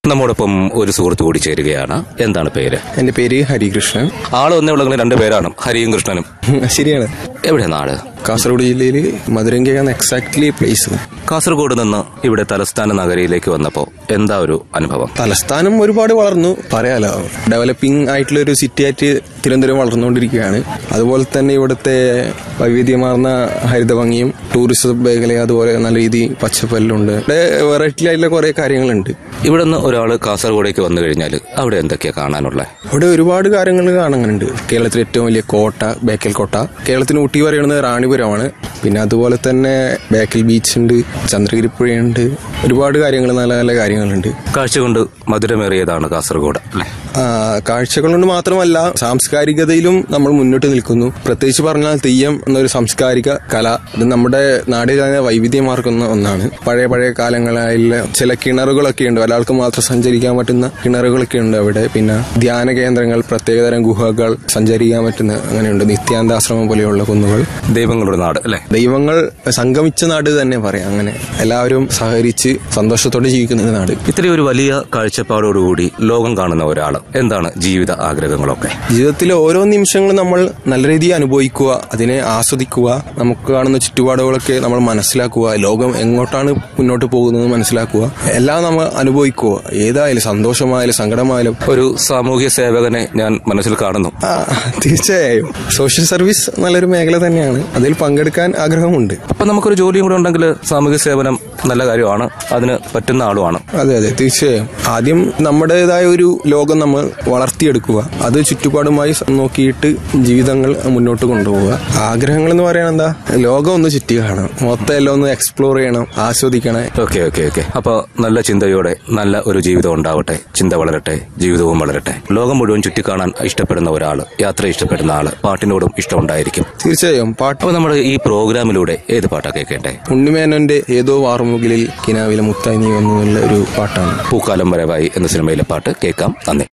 നമ്മോടൊപ്പം ഒരു സുഹൃത്ത് കൂടി ചേരുകയാണ് എന്താണ് പേര് എന്റെ പേര് ഹരികൃഷ്ണൻ ആള് ഒന്നേ ഉള്ളെങ്കിൽ രണ്ട് പേരാണ് ഹരിയും കൃഷ്ണനും ശരിയാണ് എവിടെ നാട് കാസർഗോഡ് ജില്ലയിൽ മധുരങ്കയാണ് എക്സാക്ട്ലി പ്ലേസ് കാസർഗോഡ് നിന്ന് ഇവിടെ തലസ്ഥാന നഗരിയിലേക്ക് വന്നപ്പോൾ എന്താ ഒരു അനുഭവം തലസ്ഥാനം ഒരുപാട് വളർന്നു പറയാലോ ഡെവലപ്പിംഗ് ആയിട്ടുള്ള ഒരു സിറ്റി ആയിട്ട് തിരുവനന്തപുരം വളർന്നുകൊണ്ടിരിക്കുകയാണ് അതുപോലെ തന്നെ ഇവിടുത്തെ വൈവിധ്യമാർന്ന ഹരിതഭംഗിയും ടൂറിസം മേഖല അതുപോലെ നല്ല രീതി പച്ചപ്പെല്ലാം ഉണ്ട് ഇവിടെ വെറൈറ്റി ആയിട്ടുള്ള കുറെ കാര്യങ്ങളുണ്ട് ഇവിടെ നിന്ന് ഒരാൾ കാസർഗോഡേക്ക് വന്നു കഴിഞ്ഞാൽ അവിടെ എന്തൊക്കെയാ കാണാനുള്ളത് ഇവിടെ ഒരുപാട് കാര്യങ്ങൾ കാണാനുണ്ട് കേരളത്തിലെ ഏറ്റവും വലിയ കോട്ട ബേക്കൽ കോട്ട കേരളത്തിന് ഊട്ടി പറയുന്നത് റാണിപുരമാണ് പിന്നെ അതുപോലെ തന്നെ ബേക്കൽ ബീച്ച് ഉണ്ട് ചന്ദ്രഗിരി പുഴയുണ്ട് ഒരുപാട് കാര്യങ്ങൾ നല്ല നല്ല കാര്യങ്ങളുണ്ട് കാഴ്ച കൊണ്ട് മധുരമേറിയതാണ് കാസർഗോഡ് അല്ലെ ആ, കാഴ്ചകൾ കൊണ്ട് മാത്രമല്ല സാംസ്കാരികതയിലും നമ്മൾ മുന്നോട്ട് നിൽക്കുന്നു പ്രത്യേകിച്ച് പറഞ്ഞാൽ തെയ്യം എന്നൊരു സാംസ്കാരിക കല അത് നമ്മുടെ നാടിൽ തന്നെ വൈവിധ്യമാർക്കുന്ന ഒന്നാണ് പഴയ പഴയ കാലങ്ങളിലെ ചില കിണറുകളൊക്കെ ഉണ്ട് ഒരാൾക്ക് മാത്രം സഞ്ചരിക്കാൻ പറ്റുന്ന കിണറുകളൊക്കെ ഉണ്ട് അവിടെ പിന്നെ ധ്യാന കേന്ദ്രങ്ങൾ പ്രത്യേകതരം ഗുഹകൾ സഞ്ചരിക്കാൻ പറ്റുന്ന അങ്ങനെയുണ്ട് നിത്യാന്താശ്രമം പോലെയുള്ള കുന്നുകൾ ദൈവങ്ങളുടെ നാട് അല്ലെ ദൈവങ്ങൾ സംഗമിച്ച നാട് തന്നെ പറയാം അങ്ങനെ എല്ലാവരും സഹകരിച്ച് സന്തോഷത്തോടെ ജീവിക്കുന്ന ഒരു നാട് ഇത്രയും ഒരു വലിയ കാഴ്ചപ്പാടോടുകൂടി ലോകം കാണുന്ന ഒരാൾ എന്താണ് ജീവിത ആഗ്രഹങ്ങളൊക്കെ ജീവിതത്തിലെ ഓരോ നിമിഷങ്ങളും നമ്മൾ നല്ല രീതിയിൽ അനുഭവിക്കുക അതിനെ ആസ്വദിക്കുക നമുക്ക് കാണുന്ന ചുറ്റുപാടുകളൊക്കെ നമ്മൾ മനസ്സിലാക്കുക ലോകം എങ്ങോട്ടാണ് മുന്നോട്ട് പോകുന്നത് മനസ്സിലാക്കുക എല്ലാം നമ്മൾ അനുഭവിക്കുക ഏതായാലും സന്തോഷമായാലും സങ്കടമായാലും ഒരു സാമൂഹ്യ സേവകനെ ഞാൻ മനസ്സിൽ കാണുന്നു ആ, തീർച്ചയായും സോഷ്യൽ സർവീസ് നല്ലൊരു മേഖല തന്നെയാണ് അതിൽ പങ്കെടുക്കാൻ ആഗ്രഹമുണ്ട് അപ്പൊ നമുക്കൊരു ജോലിയും കൂടെ ഉണ്ടെങ്കിൽ സാമൂഹ്യ സേവനം നല്ല കാര്യമാണ് അതിന് പറ്റുന്ന ആളുമാണ് അതെ അതെ തീർച്ചയായും ആദ്യം നമ്മുടേതായ ഒരു ലോകം നമ്മൾ വളർത്തിയെടുക്കുക അത് ചുറ്റുപാടുമായി സ- നോക്കിയിട്ട് ജീവിതങ്ങൾ മുന്നോട്ട് കൊണ്ടുപോവുക ആഗ്രഹങ്ങൾ എന്ന് പറയുന്നത് എന്താ ലോകം ഒന്ന് ചുറ്റി കാണണം മൊത്തം എല്ലാം ഒന്ന് എക്സ്പ്ലോർ ചെയ്യണം ആസ്വദിക്കണം ഓക്കെ ഓക്കെ ഓക്കെ അപ്പൊ നല്ല ചിന്തയോടെ നല്ല ഒരു ജീവിതം ഉണ്ടാവട്ടെ ചിന്ത വളരട്ടെ ജീവിതവും വളരട്ടെ ലോകം മുഴുവൻ ചുറ്റിക്കാണാൻ ഇഷ്ടപ്പെടുന്ന ഒരാള് യാത്ര ഇഷ്ടപ്പെടുന്ന ആള് പാട്ടിനോടും ഇഷ്ടമുണ്ടായിരിക്കും തീർച്ചയായും പാട്ട് അപ്പൊ നമ്മുടെ ഈ പ്രോഗ്രാമിലൂടെ ഏത് പാട്ടാ കേൾക്കേണ്ടേ ഉണ്ണിമേനോന്റെ ഏതോ വാർമുകിലിൽ കിനാവിലെ മുത്തായി നീ വന്നു എന്നുള്ള ഒരു പാട്ടാണ് പൂക്കാലം വരവായി എന്ന സിനിമയിലെ പാട്ട് കേൾക്കാം നന്ദി